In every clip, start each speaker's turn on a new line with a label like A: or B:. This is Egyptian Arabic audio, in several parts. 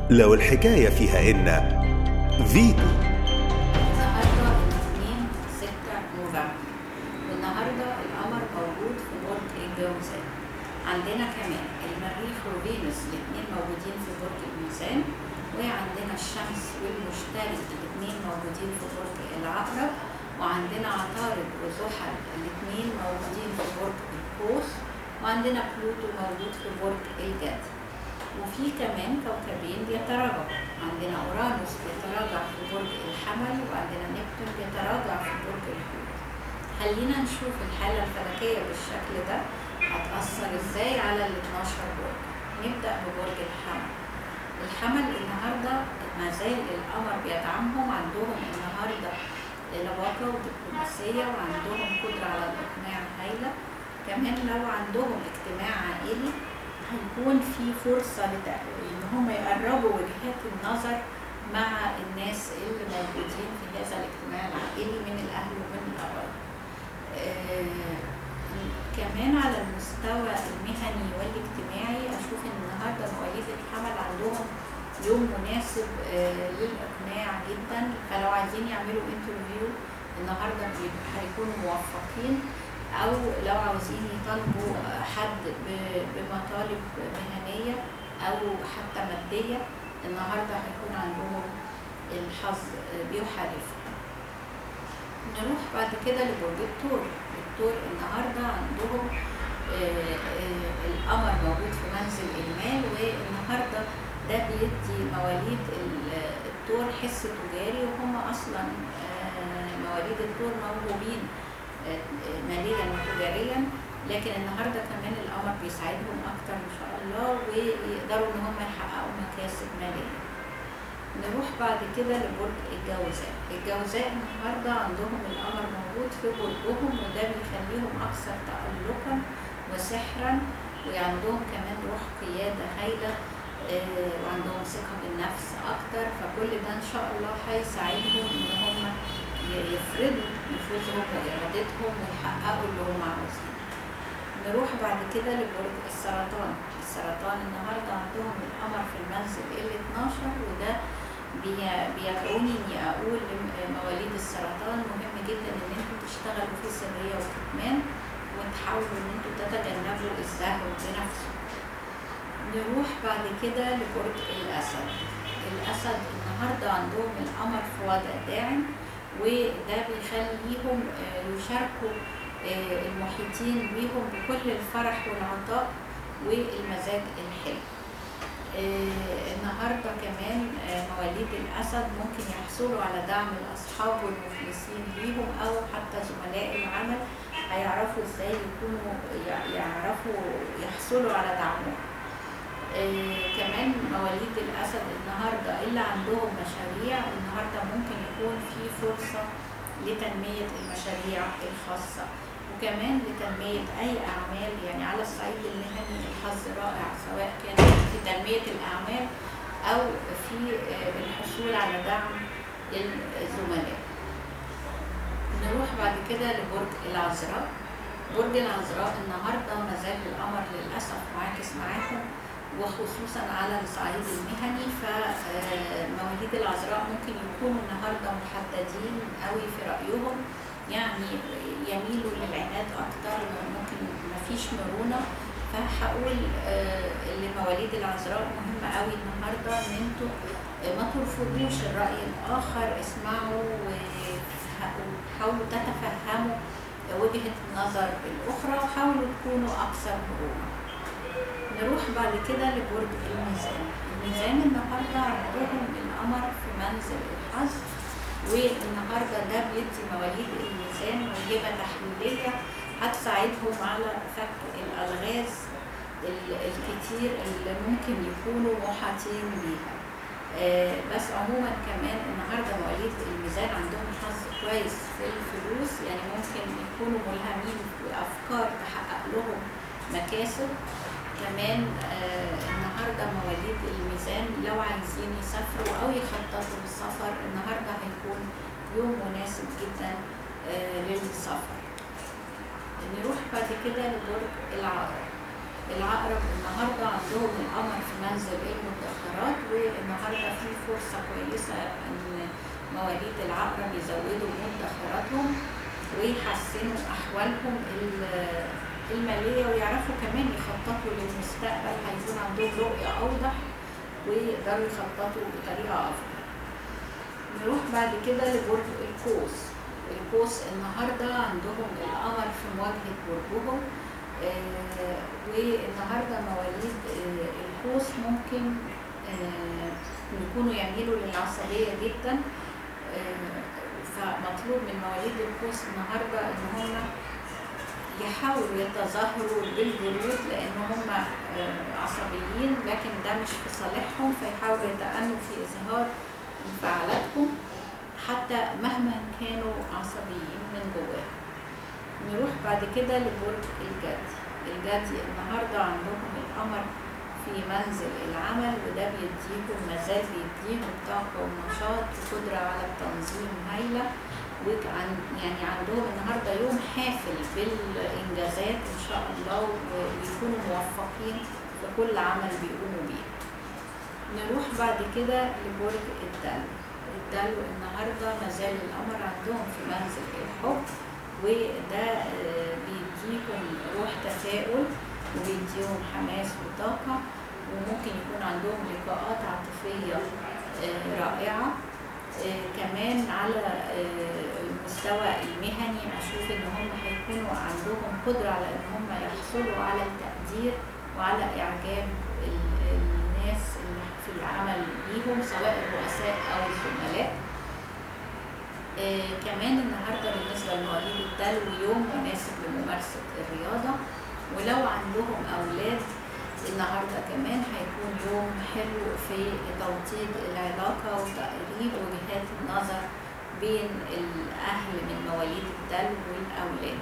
A: لو الحكاية فيها إن فيتو
B: النهارده الاثنين 6 نوفمبر والنهارده القمر موجود في برج الجوزاء عندنا كمان المريخ وفينوس الاثنين موجودين في برج الميزان وعندنا الشمس والمشتري الاثنين موجودين في برج العقرب وعندنا عطارد وزحل الاثنين موجودين في برج القوس وعندنا بلوتو موجود في برج الجدي وفي كمان كوكبين بيتراجعوا عندنا اورانوس بيتراجع في برج الحمل وعندنا نبتون بيتراجع في برج الحوت خلينا نشوف الحالة الفلكية بالشكل ده هتأثر ازاي على ال 12 برج نبدأ ببرج الحمل الحمل النهاردة ما زال القمر بيدعمهم عندهم النهاردة لباقة ودبلوماسية وعندهم قدرة على الإقناع هايلة كمان لو عندهم اجتماع عائلي هيكون في فرصة لت- إن هم يقربوا وجهات النظر مع الناس اللي موجودين في هذا الاجتماع العائلي من الأهل ومن القرايب. آه، كمان على المستوى المهني والاجتماعي أشوف إن النهاردة مواليد الحمل عندهم يوم مناسب آه، للإقناع جدا فلو عايزين يعملوا انترفيو النهاردة بيبقى هيكونوا موفقين او لو عاوزين يطالبوا حد ب- بمطالب مهنيه او حتى ماديه النهارده هيكون عندهم الحظ بيحالف نروح بعد كده لبرج الثور الثور النهارده عندهم آه، آه، القمر موجود في منزل المال والنهارده ده بيدي مواليد ال- الثور حس تجاري وهم اصلا آه، مواليد الثور موهوبين ماليا وتجاريا لكن النهارده كمان القمر بيساعدهم اكتر ان شاء الله ويقدروا ان هم يحققوا مكاسب ماليه نروح بعد كده لبرج الجوزاء الجوزاء النهارده عندهم القمر موجود في برجهم وده بيخليهم اكثر تألقا وسحرا وعندهم كمان روح قياده هايله آه، وعندهم ثقه بالنفس اكتر فكل ده ان شاء الله هيساعدهم ان هم يفرضوا نفوذهم وإرادتهم ويحققوا اللي هم عاوزينه. نروح بعد كده لبرج السرطان، السرطان النهارده عندهم القمر في المنزل ال 12 وده بي- بيدعوني اني اقول لمواليد السرطان مهم جدا ان انتوا تشتغلوا في سريه وكتمان وتحاولوا ان انتوا تتجنبوا الزهو بنفسه. نروح بعد كده لبرج الاسد. الاسد النهارده عندهم القمر في وضع داعم وده بيخليهم آه، يشاركوا آه، المحيطين بيهم بكل الفرح والعطاء والمزاج الحلو آه، النهارده كمان آه، مواليد الاسد ممكن يحصلوا على دعم الاصحاب والمخلصين ليهم او حتى زملاء العمل هيعرفوا ازاي يكونوا يع- يعرفوا يحصلوا على دعمهم آه، كمان مواليد الأسد النهاردة اللي عندهم مشاريع النهاردة ممكن يكون في فرصة لتنمية المشاريع الخاصة وكمان لتنمية أي أعمال يعني على الصعيد المهني الحظ رائع سواء كان في تنمية الأعمال أو في آه، الحصول على دعم الزملاء نروح بعد كده لبرج العذراء برج العذراء النهارده ما زال القمر للاسف معاكس معاكم وخصوصا على الصعيد المهني فمواليد العذراء ممكن يكونوا النهارده محددين قوي في رايهم يعني يميلوا للعناد اكتر ممكن مفيش مرونه فهقول آه، لمواليد العذراء مهم قوي النهارده ان انتوا آه، ما ترفضوش الراي الاخر اسمعوا وحاولوا تتفهموا وجهة النظر الأخرى وحاولوا تكونوا أكثر مرونة. نروح بعد كده لبرج الميزان. الميزان النهارده عندهم القمر في منزل الحظ والنهارده ده بيدي مواليد الميزان موهبة تحليلية هتساعدهم على فك الألغاز ال- الكتير اللي ممكن يكونوا محاطين بيها. آه، بس عموما كمان النهارده مواليد الميزان عندهم حظ كويس في الفلوس يعني ممكن يكونوا ملهمين بافكار تحقق لهم مكاسب كمان آه، النهارده مواليد الميزان لو عايزين يسافروا او يخططوا للسفر النهارده هيكون يوم مناسب جدا آه، للسفر نروح بعد كده لبرج العقرب العقرب النهارده عندهم القمر في منزل المدخرات والنهارده في فرصه كويسه ان مواليد العقرب يزودوا مدخراتهم ويحسنوا احوالهم ال- الماليه ويعرفوا كمان يخططوا للمستقبل هيكون عندهم رؤيه اوضح ويقدروا يخططوا بطريقه افضل. نروح بعد كده لبرج القوس. القوس النهارده عندهم القمر في مواجهه برجهم آه، والنهارده مواليد آه، القوس ممكن آه، يكونوا يميلوا للعصبيه جدا آه، فمطلوب من مواليد القوس النهارده ان هم يحاولوا يتظاهروا بالجلود لان هم آه، عصبيين لكن ده مش في صالحهم فيحاولوا يتأنوا في اظهار انفعالاتهم حتى مهما كانوا عصبيين من جواهم نروح بعد كده لبرج الجدي الجدي النهارده عندهم القمر في منزل العمل وده بيديهم مازال بيديهم طاقة ونشاط وقدرة على التنظيم هايلة وعن يعني عندهم النهارده يوم حافل بالإنجازات إن شاء الله ويكونوا موفقين في كل عمل بيقوموا بيه. نروح بعد كده لبرج الدلو الدلو النهارده مازال القمر عندهم في منزل الحب وده آه، بيديهم روح تفاؤل وبيديهم حماس وطاقة وممكن يكون عندهم لقاءات عاطفية آه، رائعة آه، كمان على آه، المستوى المهني أشوف إن هم هيكونوا عندهم قدرة على إن هم يحصلوا على التقدير وعلى إعجاب ال- الناس اللي في العمل بيهم سواء الرؤساء أو الزملاء آه، كمان النهارده بالنسبه لمواليد الدلو يوم مناسب لممارسه الرياضه ولو عندهم اولاد النهارده كمان هيكون يوم حلو في توطيد العلاقه وتقريب وجهات النظر بين الاهل من مواليد الدلو والاولاد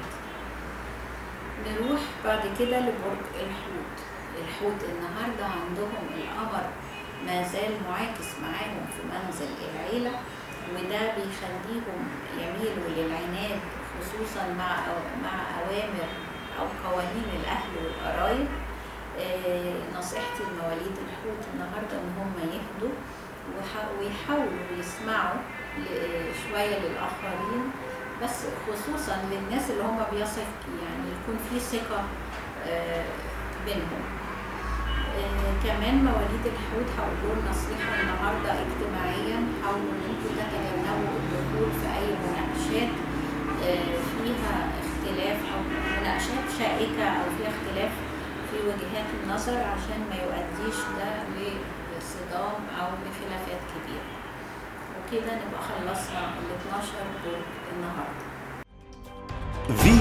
B: نروح بعد كده لبرج الحوت الحوت النهارده عندهم القمر ما زال معاكس معاهم في منزل العيله وده بيخليهم يميلوا للعناد خصوصا مع مع اوامر او قوانين الاهل والقرايب آه، نصيحتي لمواليد الحوت النهارده ان هم يهدوا وح- ويحاولوا يسمعوا ل- شويه للاخرين بس خصوصا للناس اللي هم بيثق يعني يكون في ثقه آه، بينهم آه، كمان مواليد الحوت هقول لهم نصيحة النهاردة اجتماعيا حاولوا ان انتوا تتجنبوا الدخول في اي مناقشات آه، فيها اختلاف او مناقشات شائكة او فيها اختلاف في وجهات النظر عشان ما يؤديش ده لصدام او لخلافات كبيرة وكده نبقى خلصنا ال 12 برج النهارده
A: فيتو